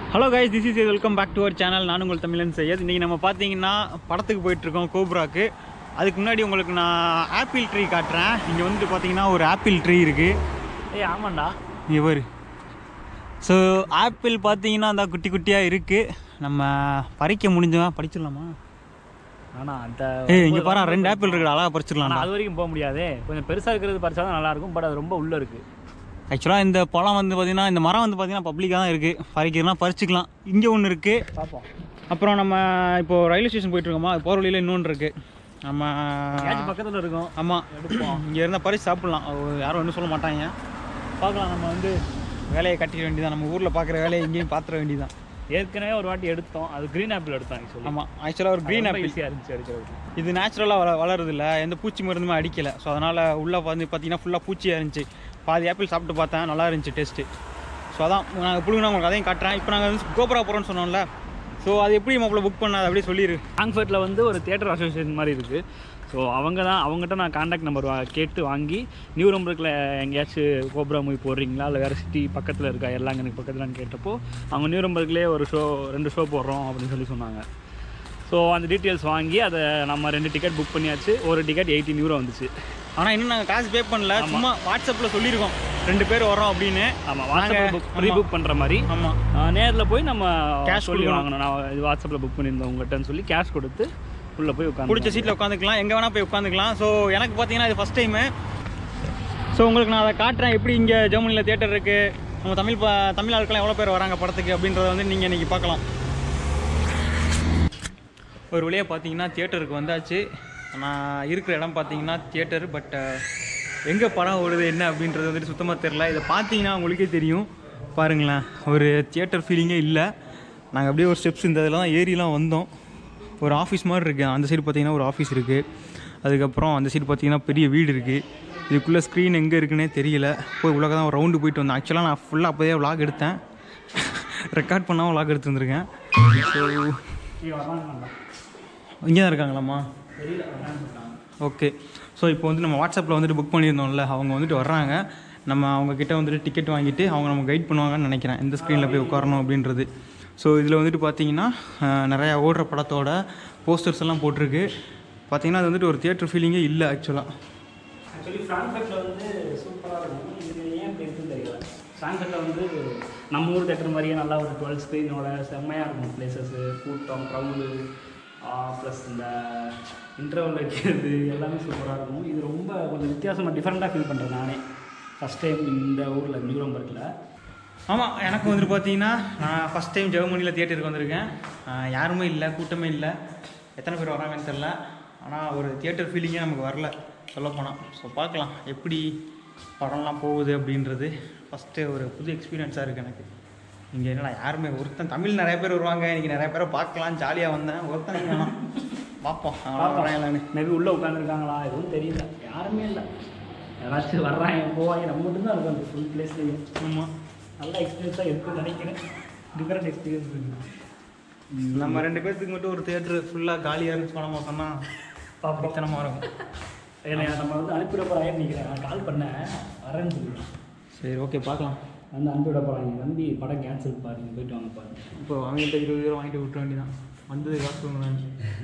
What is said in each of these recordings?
Hello guys this is welcome back to our channel நான் உங்கள் தமிழன் செய்யது இன்றைக்கி நம்ம பார்த்தீங்கன்னா படத்துக்கு போயிட்டுருக்கோம் கோப்ராக்கு அதுக்கு முன்னாடி உங்களுக்கு நான் ஆப்பிள் ட்ரீ காட்டுறேன் இங்கே வந்துட்டு பார்த்தீங்கன்னா ஒரு ஆப்பிள் ட்ரீ இருக்குது ஏய் ஆமாண்டா இவர் ஸோ ஆப்பிள் பார்த்தீங்கன்னா அந்த குட்டி குட்டியாக இருக்குது நம்ம பறிக்க முடிஞ்சா பறிச்சிடலாமா ஆனா அந்த ஏய் இங்கே பாரு ரெண்டு ஆப்பிள் இருக்குடா அழகாக பறிச்சிடலாம் ஆனா அது வரைக்கும் போக முடியாதே கொஞ்சம் பெருசா இருக்கிறது பறிச்சா தான் நல்லா இருக்கும் பட் அது ரொம்ப உள்ள இருக்கு ஆக்சுவலாக இந்த பழம் வந்து பார்த்தீங்கன்னா இந்த மரம் வந்து பார்த்தீங்கன்னா பப்ளிக்காக தான் இருக்குது பறிக்கிறதுனா பறிச்சுக்கலாம் இங்கே ஒன்று இருக்குது பார்ப்போம் அப்புறம் நம்ம இப்போ ரயில்வே ஸ்டேஷன் போயிட்டு இருக்கோமா போகிற வழியில் இன்னொன்று இருக்குது நம்ம கேட்ச் பக்கத்துல இருக்கும் ஆமாம் எடுப்போம் இங்கே இருந்தால் பறிச்சு சாப்பிட்லாம் அது யாரும் ஒன்றும் சொல்ல மாட்டாங்க பார்க்கலாம் நம்ம வந்து வேலையை கட்டிட வேண்டியதான் நம்ம ஊரில் பார்க்குற வேலையை இங்கேயும் பார்த்துட வேண்டியதான் ஏற்கனவே ஒரு வாட்டி எடுத்தோம் அது கிரீன் ஆப்பிள் எடுத்தோம் ஆக்சுவலி ஆமாம் ஆக்சுவலாக ஒரு க்ரீன் ஆப்பிள் ஈஸியாக இருந்துச்சு எடுக்கிறது இது நேச்சுரலாக வள வளருது இல்லை எந்த பூச்சி மருந்துமே அடிக்கலை ஸோ அதனால் உள்ளே வந்து பார்த்தீங்கன்னா ஃபுல்லாக பூச்சியாக இருந்துச்சு பாதி ஆப்பிள் சாப்பிட்டு பார்த்தேன் நல்லா இருந்துச்சு டேஸ்ட்டு ஸோ அதான் நாங்கள் புழுங்கினா உங்களுக்கு அதையும் காட்டுறேன் இப்போ நாங்கள் வந்து கோபுரா போகிறோம்னு சொன்னோம்ல ஸோ அது எப்படி மாப்பிள்ள புக் பண்ண அதை அப்படியே சொல்லிடு ஃப்ராங்க்ஃபர்ட்டில் வந்து ஒரு தியேட்டர் அசோசியேஷன் மாதிரி இருக்குது ஸோ அவங்க தான் அவங்ககிட்ட நான் காண்டாக்ட் நம்பர் கேட்டு வாங்கி நியூ ரம்பருக்கில் எங்கேயாச்சும் கோப்ரா மூவி போடுறீங்களா இல்லை வேறு சிட்டி பக்கத்தில் இருக்கா எல்லாங்கனுக்கு பக்கத்துலன்னு கேட்டப்போ அவங்க நியூ ரம்பருக்குலேயே ஒரு ஷோ ரெண்டு ஷோ போடுறோம் அப்படின்னு சொல்லி சொன்னாங்க ஸோ அந்த டீட்டெயில்ஸ் வாங்கி அதை நம்ம ரெண்டு டிக்கெட் புக் பண்ணியாச்சு ஒரு டிக்கெட் எயிட்டீன் யூரோ வந்துச்சு ஆனால் இன்னும் நாங்கள் காசு பே பண்ணல சும்மா வாட்ஸ்அப்பில் சொல்லியிருக்கோம் ரெண்டு பேர் வரோம் அப்படின்னு ஆமாம் வாட்ஸ்அப்பில் புக் ப்ரீ புக் பண்ணுற மாதிரி ஆமாம் நேரில் போய் நம்ம Cash கேஷ் சொல்லி கொடுக்கணும். வாங்கணும் நான் இது வாட்ஸ்அப்பில் புக் பண்ணியிருந்தேன் உங்கள்கிட்டன்னு சொல்லி கேஷ் கொடுத்து உள்ளே போய் உட்காந்து பிடிச்ச சீட்டில் உட்காந்துக்கலாம் எங்கே வேணால் போய் உட்காந்துக்கலாம் ஸோ எனக்கு பார்த்தீங்கன்னா இது ஃபஸ்ட் டைமு ஸோ உங்களுக்கு நான் அதை காட்டுறேன் எப்படி இங்கே ஜெர்மனியில் தேட்டர் இருக்குது நம்ம தமிழ் ப தமிழ் ஆட்கள்லாம் எவ்வளோ பேர் வராங்க படத்துக்கு அப்படின்றத வந்து நீங்கள் இன்றைக்கி பார்க்கலாம் ஒரு வழியாக பார்த்தீங்கன்னா தியேட்டருக்கு வந்தாச்சு நான் இருக்கிற இடம் பார்த்தீங்கன்னா தியேட்டர் பட் எங்கே படம் ஓடுது என்ன அப்படின்றது வந்துட்டு சுத்தமாக தெரில இதை பார்த்தீங்கன்னா உங்களுக்கே தெரியும் பாருங்களேன் ஒரு தியேட்டர் ஃபீலிங்கே இல்லை நாங்கள் அப்படியே ஒரு ஸ்டெப்ஸ் இந்த இதில் தான் ஏறிலாம் வந்தோம் ஒரு ஆஃபீஸ் மாதிரி இருக்குது அந்த சைடு பார்த்தீங்கன்னா ஒரு ஆஃபீஸ் இருக்குது அதுக்கப்புறம் அந்த சைடு பார்த்தீங்கன்னா பெரிய வீடு இருக்குது இதுக்குள்ளே ஸ்க்ரீன் எங்கே இருக்குன்னே தெரியல போய் உலக தான் ஒரு ரவுண்டு போயிட்டு வந்தேன் ஆக்சுவலாக நான் ஃபுல்லாக அப்போதே vlog எடுத்தேன் ரெக்கார்ட் பண்ணாமல் vlog எடுத்து வந்திருக்கேன் ஸோ இங்கே தான் இருக்காங்களாம்மா ஓகே ஸோ இப்போ வந்து நம்ம வாட்ஸ்அப்பில் வந்துட்டு புக் பண்ணியிருந்தோம்ல அவங்க வந்துட்டு வர்றாங்க நம்ம அவங்க கிட்ட வந்துட்டு டிக்கெட் வாங்கிட்டு அவங்க நம்ம கைட் பண்ணுவாங்கன்னு நினைக்கிறேன் எந்த ஸ்க்ரீனில் போய் உட்காரணும் அப்படின்றது ஸோ இதில் வந்துட்டு பார்த்தீங்கன்னா அஹ், நிறையா ஓடுற படத்தோட போஸ்டர்ஸ் எல்லாம் போட்டிருக்கு பார்த்தீங்கன்னா அது வந்துட்டு ஒரு தியேட்டர் ஃபீலிங்கே இல்லை ஆக்சுவலாக ஆக்சுவலி ஃப்ராங்க்ஃபர்ட்டில் வந்து சூப்பராக இருக்கும் இது ஏன் அப்படி இருக்குன்னு தெரியல ஃப்ராங்க்ஃபர்ட்டில் வந்து நம்ம ஊர் தேட்டர் மாதிரியே நல்லா ஒரு டுவெல் ஸ்க்ரீனோட செம்மையாக இருக்கும் பிளேசஸ்ஸு கூட்டம் க்ரௌடு ப்ளஸ் இந்த இன்டர்வல் வைக்கிறது எல்லாமே சூப்பராக இருக்கும் இது ரொம்ப கொஞ்சம் வித்தியாசமாக டிஃப்ரெண்ட்டாக ஃபீல் பண்ணுறேன் நானே ஃபஸ்ட் டைம் இந்த ஊரில் நியூரம்பர்க்கில் ஆமாம் எனக்கு வந்துட்டு பார்த்தீங்கன்னா நான் ஃபஸ்ட் டைம் ஜெர்மனியில் தியேட்டருக்கு வந்திருக்கேன் ஆஹ் யாருமே இல்லை கூட்டமே இல்லை எத்தனை பேர் வராங்கன்னு தெரில ஆனால் ஒரு தியேட்டர் ஃபீலிங்கே நமக்கு வரல சொல்லப்போனால் ஸோ பார்க்கலாம் எப்படி படம்லாம் போகுது அப்படின்றது ஃபஸ்ட்டு ஒரு புது எக்ஸ்பீரியன்ஸாக இருக்குது எனக்கு இங்கே என்னடா யாருமே ஒருத்தன் தமிழ் நிறைய பேர் வருவாங்க இன்றைக்கி நிறைய பேரை பார்க்கலாம் ஜாலியாக வந்தேன் ஒருத்தன் இங்க வேணாம் பார்ப்போம் அவன் வராங்களான்னு மேபி உள்ளே உட்காந்துருக்காங்களா எதுவும் தெரியல யாருமே இல்லை யாராச்சும் வர்றாங்க போவாங்க நம்ம மட்டும்தான் இருக்கும் அந்த ஃபுல் பிளேஸ்லேயும் ஆமாம் நல்ல எக்ஸ்பீரியன்ஸாக இருக்கும்னு நினைக்கிறேன் டிஃப்ரெண்ட் எக்ஸ்பீரியன்ஸ் இருக்குது நம்ம ரெண்டு பேர்த்துக்கு மட்டும் ஒரு தியேட்டர் ஃபுல்லாக காலியாக இருந்துச்சு படம் சொன்னால் பாப்பத்தனமாக இருக்கும் என்னை நம்ம வந்து அனுப்பிவிட போகிறாங்கன்னு நினைக்கிறேன் நான் கால் பண்ணேன் வரேன்னு சொல்லிடுறேன் சரி ஓகே பார்க்கலாம் வந்து அனுப்பிவிட போகிறாங்க நம்பி படம் கேன்சல் பாருங்க போயிட்டு வாங்க பாருங்க இப்போ அவங்கள்ட்ட இருபது ரூபா வாங்கிட்டு விட்டுற வேண்டியதான் வந்தது காசு கொடுங்க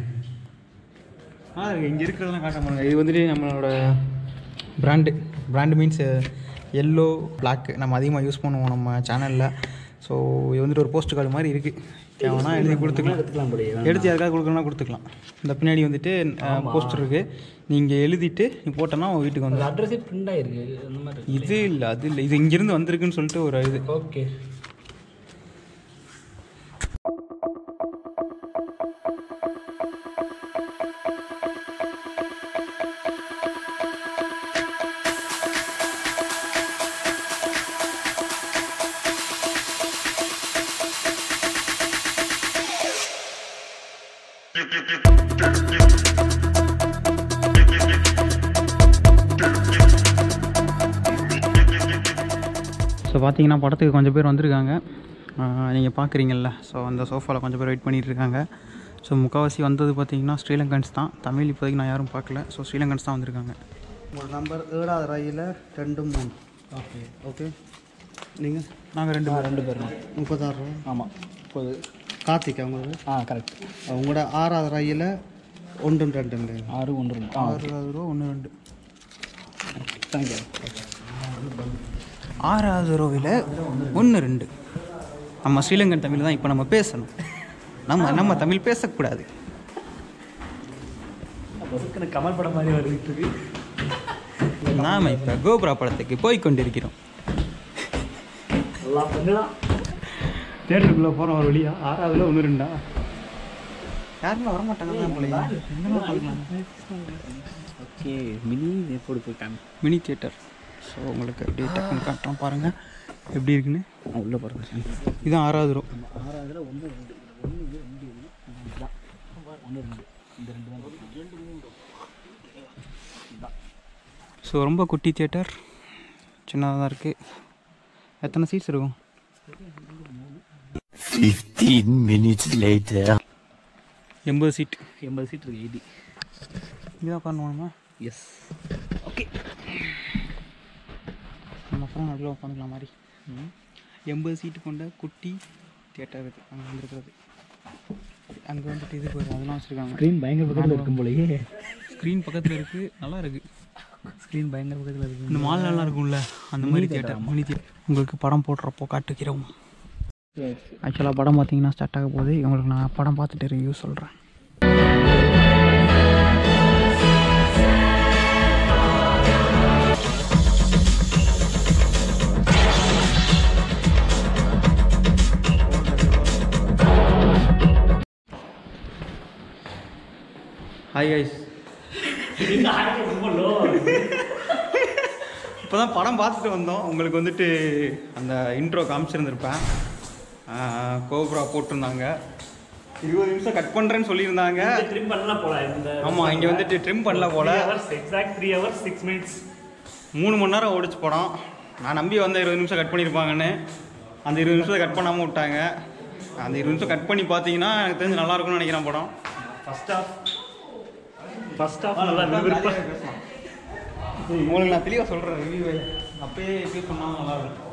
ஆ இங்கே இருக்கிறதெல்லாம் காட்ட மாட்டாங்க இது வந்துட்டு நம்மளோட brand brand means yellow Black நம்ம அதிகமாக யூஸ் பண்ணுவோம் நம்ம சேனலில் ஸோ இது வந்துட்டு ஒரு போஸ்ட் கார்டு மாதிரி இருக்குது தேவைன்னா எழுதி கொடுத்துக்கலாம் எடுத்துக்கலாம் போடி எடுத்து யாருக்காவது கொடுக்கணும்னா கொடுத்துக்கலாம் இந்த பின்னாடி வந்துட்டு போஸ்டர் இருக்குது நீங்கள் எழுதிட்டு நீ போட்டோன்னா உங்கள் வீட்டுக்கு அந்த வந்து அட்ரஸே பிரிண்ட் ஆயிருக்கு அந்த மாதிரி இது இல்லை அது இல்லை இது இங்கேருந்து வந்திருக்குன்னு சொல்லிட்டு ஒரு இது ஓகே ஸோ பார்த்தீங்கன்னா படத்துக்கு கொஞ்சம் பேர் வந்திருக்காங்க நீங்கள் பார்க்குறீங்கல்ல ஸோ அந்த சோஃபாவில் கொஞ்சம் பேர் வெயிட் பண்ணிட்டு இருக்காங்க ஸோ முக்கால்வாசி வந்தது பார்த்தீங்கன்னா ஸ்ரீலங்கன்ஸ் தான் தமிழ் இப்போதைக்கு நான் யாரும் பார்க்கல ஸோ ஸ்ரீலங்கன்ஸ் தான் வந்திருக்காங்க உங்களோட நம்பர் ஏழாவது ரயில் ரெண்டு மூணு ஓகே ஓகே நீங்கள் நாங்கள் ரெண்டு பேர் ரெண்டு பேரும் முப்பத்தாறு ரூபா ஆமாம் இப்போது கார்த்திக் அவங்களுக்கு ஆ கரெக்ட் அவங்களோட ஆறாவது ரயில் ஒன்றும் ரெண்டு ஆறு ஒன்று ரெண்டு ஆ ஆறாவது ரூபா ஒன்று ரெண்டு தேங்க்யூ ஆறாவது ரோவில் ஒன்று ரெண்டு நம்ம ஸ்ரீலங்கன் தமிழ் தான் இப்போ நம்ம பேசணும் நம்ம நம்ம தமிழ் பேசக்கூடாது ஒதுக்குன கமல் படம் மாதிரி வந்துட்டு இருக்கு நாம் இப்போ கோபுரா படத்துக்கு போய் கொண்டிருக்கிறோம் எல்லாம் பண்ணலாம் தேட்டருக்குள்ளே போகிறோம் ஒரு வழியா ஆறாவதுல ஒன்று ரெண்டா யாருமே வரமாட்டாங்க ஓகே மினி எப்போது போயிட்டாங்க மினி தியேட்டர் ஸோ உங்களுக்கு அப்படியே டக்குன்னு காட்டுறோம் பாருங்கள் எப்படி இருக்குன்னு உள்ளே போகிறேன் இதுதான் ஆறாவது ரோ ஆறாவதுல ஒன்று ரெண்டு ஒன்று ரெண்டு இதுதான் ஒன்று ரெண்டு இந்த ரெண்டு தான் ரெண்டு மூணு ஸோ ரொம்ப குட்டி தியேட்டர் சின்னதாக தான் இருக்குது எத்தனை சீட்ஸ் இருக்கும் 15 minutes later. எண்பது சீட் எண்பது சீட் இருக்கு எயிட்டி இங்கே தான் உட்காரணுமா எஸ் ஓகே நம்ம அப்புறம் நடுவில் உட்காந்துக்கலாம் மாதிரி எண்பது சீட்டு கொண்ட குட்டி தியேட்டர் இருக்குது அங்கே வந்துருக்கிறது அங்கே வந்துட்டு இது போய் அதெல்லாம் வச்சுருக்காங்க ஸ்க்ரீன் பயங்கர பக்கத்தில் இருக்கும் போலயே ஸ்க்ரீன் பக்கத்தில் இருக்குது நல்லா இருக்குது ஸ்க்ரீன் பயங்கர பக்கத்தில் இருக்கு இந்த மால்லாம் இருக்கும்ல அந்த மாதிரி தியேட்டர் மினி தியேட்டர் உங்களுக்கு படம் போடுறப்போ காட்டுக்கிறோம் ஆக்சுவலாக படம் பார்த்தீங்கன்னா ஸ்டார்ட் ஆக போகுது உங்களுக்கு நான் படம் பார்த்துட்டு ரிவ்யூ சொல்கிறேன் ஹாய் கைஸ் ரொம்ப லோ இப்போ தான் படம் பார்த்துட்டு வந்தோம் உங்களுக்கு வந்துட்டு அந்த இன்ட்ரோ காமிச்சிருந்துருப்பேன் கோப்ரா போட்டிருந்தாங்க இருபது நிமிஷம் கட் பண்ணுறேன்னு சொல்லியிருந்தாங்க ட்ரிம் பண்ணலாம் போல இந்த ஆமாம் இங்கே வந்துட்டு ட்ரிம் பண்ணல போல hours exact three hours six minutes மூணு மணி நேரம் ஓடிச்சு படம் நான் நம்பி வந்த இருபது நிமிஷம் கட் பண்ணியிருப்பாங்கன்னு அந்த இருபது நிமிஷத்தை கட் பண்ணாமல் விட்டாங்க அந்த இருபது நிமிஷம் கட் பண்ணி பார்த்தீங்கன்னா எனக்கு தெரிஞ்சு நல்லா இருக்கும்னு நினைக்கிறேன் படம் ஃபர்ஸ்ட் ஆஃப் ஃபர்ஸ்ட் ஆஃப் நல்லா விறுவிறுப்பா உங்களுக்கு நான் தெளிவாக சொல்கிறேன் ரிவ்யூ அப்பயே எப்படி சொன்னாலும் நல்லா இருக்கும்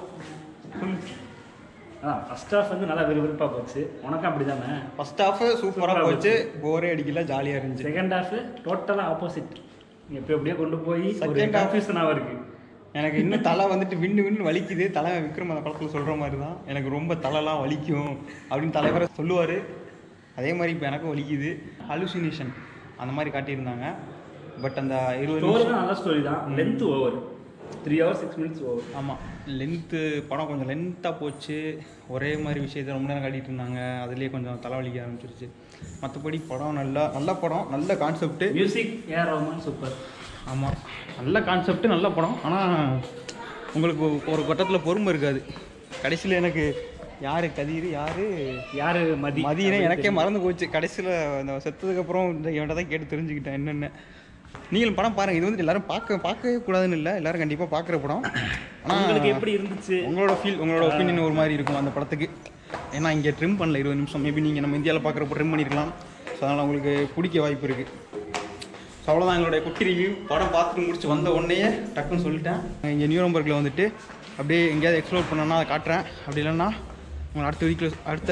அதான் ஃபர்ஸ்ட் ஆஃப் வந்து நல்லா விறுவிறுப்பாக போச்சு உனக்கும் அப்படி தானே ஃபர்ஸ்ட் ஹாஃப் சூப்பராக போச்சு போரே அடிக்கல ஜாலியாக இருந்துச்சு செகண்ட் ஹாஃப் டோட்டலாக ஆப்போசிட் எப்போ எப்படியோ கொண்டு போய் ஒரு Second half- கன்ஃபியூஷனாக இருக்கு எனக்கு இன்னும் தலை வந்துட்டு விண்ணு விண்ணு வலிக்குது தலை விக்ரம் அந்த படத்தில் சொல்கிற மாதிரி தான் எனக்கு ரொம்ப தலைலாம் வலிக்கும் அப்படின்னு தலைவரை சொல்லுவார் அதே மாதிரி இப்போ எனக்கும் வலிக்குது ஹலுசினேஷன் அந்த மாதிரி காட்டியிருந்தாங்க பட் அந்த இருபது ஸ்டோரி நிமிஷம் தான் நல்ல ஸ்டோரி தான் length over three hours six minutes over ஆமாம் லென்த்து படம் கொஞ்சம் லென்த்தாக போச்சு ஒரே மாதிரி விஷயத்தை ரொம்ப நேரம் காட்டிட்டு இருந்தாங்க அதுலேயே கொஞ்சம் தலைவலிக்க ஆரம்பிச்சிருச்சு மற்றபடி படம் நல்லா நல்ல படம் நல்ல concept music AR Rahman super ஆமாம் நல்ல கான்செப்ட் நல்ல படம் ஆனால் உங்களுக்கு ஒரு கட்டத்தில் பொறுமை இருக்காது கடைசியில் எனக்கு யார் கதிர் யார் யாரு மதி மதியனே எனக்கே மறந்து போச்சு கடைசியில் அந்த செத்ததுக்கப்புறம் இந்த இவன்ட்ட தான் கேட்டு தெரிஞ்சுக்கிட்டேன் என்னென்ன நீங்கள் படம் பாருங்கள் இது வந்து எல்லாரும் பார்க்க பார்க்கவே கூடாதுன்னு இல்லை எல்லாரும் கண்டிப்பாக பார்க்குற படம் உங்களுக்கு ஆனால் எப்படி இருந்துச்சு உங்களோட ஃபீல் உங்களோட ஒப்பீனியன் ஒரு மாதிரி இருக்கும் அந்த படத்துக்கு ஏன்னா இங்கே ட்ரிம் பண்ணல இருபது நிமிஷம் மேபி நீங்கள் நம்ம இந்தியாவில் பார்க்குறப்போ ட்ரிம் பண்ணியிருக்கலாம் ஸோ அதனால் உங்களுக்கு பிடிக்க வாய்ப்பு இருக்குது ஸோ அவ்வளோதான் எங்களுடைய குட்டி ரிவ்யூ படம் பார்த்துட்டு முடிச்சு வந்த உடனேயே டக்குன்னு சொல்லிட்டேன் இங்கே நியூரம்பர்கில் வந்துட்டு அப்படியே எங்கேயாவது எக்ஸ்ப்ளோர் பண்ணனா அதை காட்டுறேன் அப்படி இல்லைன்னா உங்களை அடுத்த வீக்கில் அடுத்த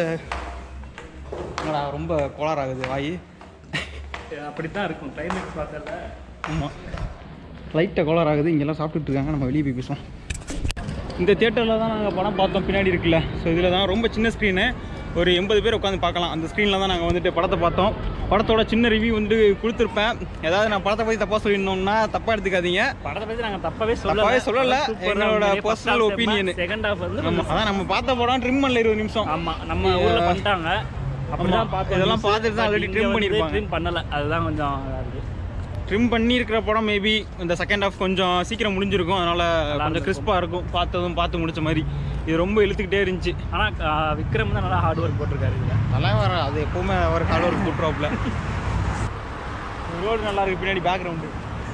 என்னடா ரொம்ப கோளாறாகுது வாய் அப்படித்தான் இருக்கும் கிளைமேக்ஸ் பார்த்தல ஆமாம் லைட்டாக கோளார் ஆகுது இங்கெல்லாம் சாப்பிட்டுட்டு இருக்காங்க நம்ம வெளியே போய் பேசுவோம் இந்த தேட்டரில் தான் நாங்கள் படம் பார்த்தோம் பின்னாடி இருக்குல்ல ஸோ இதில் தான் ரொம்ப சின்ன ஸ்க்ரீனு ஒரு எண்பது பேர் உட்காந்து பார்க்கலாம் அந்த ஸ்க்ரீனில் தான் நாங்கள் வந்துட்டு படத்தை பார்த்தோம் படத்தோட சின்ன ரிவ்யூ வந்து கொடுத்துருப்பேன் ஏதாவது நான் படத்தை பற்றி தப்பாக சொல்லியிருந்தோம்னா தப்பாக எடுத்துக்காதீங்க படத்தை பத்தி நாங்க தப்பாவே தப்பாவே சொல்லல. எங்களோட personal opinion. செகண்ட் ஹாஃப் வந்து ஆமாம் அதான் நம்ம பார்த்த படம் ட்ரிம் பண்ணல இருபது நிமிஷம் ஆமா நம்ம ஊர்ல பண்ணிட்டாங்க அப்படிதான் பார்த்தோம் இதெல்லாம் news. பார்த்துட்டு தான் But already இங்க trim வந்து பண்ணிருப்பாங்க. trim பண்ணல அதுதான் கொஞ்சம் இதா இருக்கு. ட்ரிம் பண்ணியிருக்கிற படம் மேபி இந்த செகண்ட் ஹாஃப் கொஞ்சம் சீக்கிரம் முடிஞ்சிருக்கும் அதனால் கொஞ்சம் இருந்திருக்கும். கிறிஸ்பாக இருக்கும் பார்த்ததும் பார்த்து முடிச்ச மாதிரி இது ரொம்ப இழுத்துக்கிட்டே இருந்துச்சு ஆனா ஆ, விக்ரம் தான் நல்லா ஹார்ட் ஒர்க் போட்டிருக்காரு இதுல தலைவர் அது எப்பவுமே அவர் கால் ஒரு கூட்டுறாப்புல ரோடு நல்லா இருக்கு பின்னாடி பேக்ரவுண்டு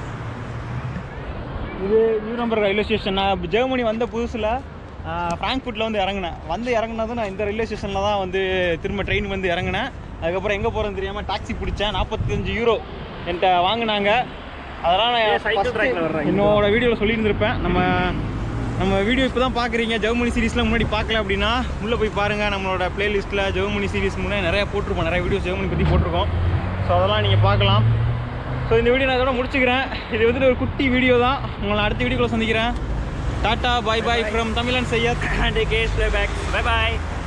இது நியூரம்பர் ரயில்வே ஸ்டேஷன் நான் ஜெர்மனி வந்த புதுசில் ஃப்ராங்க்ஃபுட்டில் வந்து இறங்கினேன் வந்து இறங்குனதும் நான் இந்த ரயில்வே ஸ்டேஷனில் தான் வந்து திரும்ப ட்ரெயின் வந்து இறங்கினேன் அதுக்கப்புறம் எங்கே போகிறேன்னு தெரியாமல் டாக்ஸி பிடிச்சேன் நாற்பத்தஞ்சு யூரோ என்கிட்ட வாங்கினாங்க அதெல்லாம் ஏன் நான் cycle first trackல வர்றாங்க? என்னோட வீடியோவில் சொல்லியிருந்திருப்பேன் நம்ம நம்ம வீடியோ இப்போ தான் பார்க்குறீங்க ஜெர்மனி சீரிஸ்லாம் முன்னாடி பார்க்கல அப்படின்னா உள்ளே போய் பாருங்கள் நம்மளோட பிளேலிஸ்ட்டில் ஜெர்மனி சீரிஸ் முன்னாடி நிறையா போட்டிருப்போம் நிறைய வீடியோஸ் ஜெர்மனி பற்றி போட்டிருக்கோம் ஸோ அதெல்லாம் நீங்கள் பார்க்கலாம் ஸோ இந்த வீடியோ நான் இதோட முடிச்சுக்கிறேன் இது வந்துட்டு ஒரு குட்டி வீடியோ தான் உங்களை அடுத்த வீடியோக்குள்ள சந்திக்கிறேன் tata bye bye from Tamilan Syed and guys back bye bye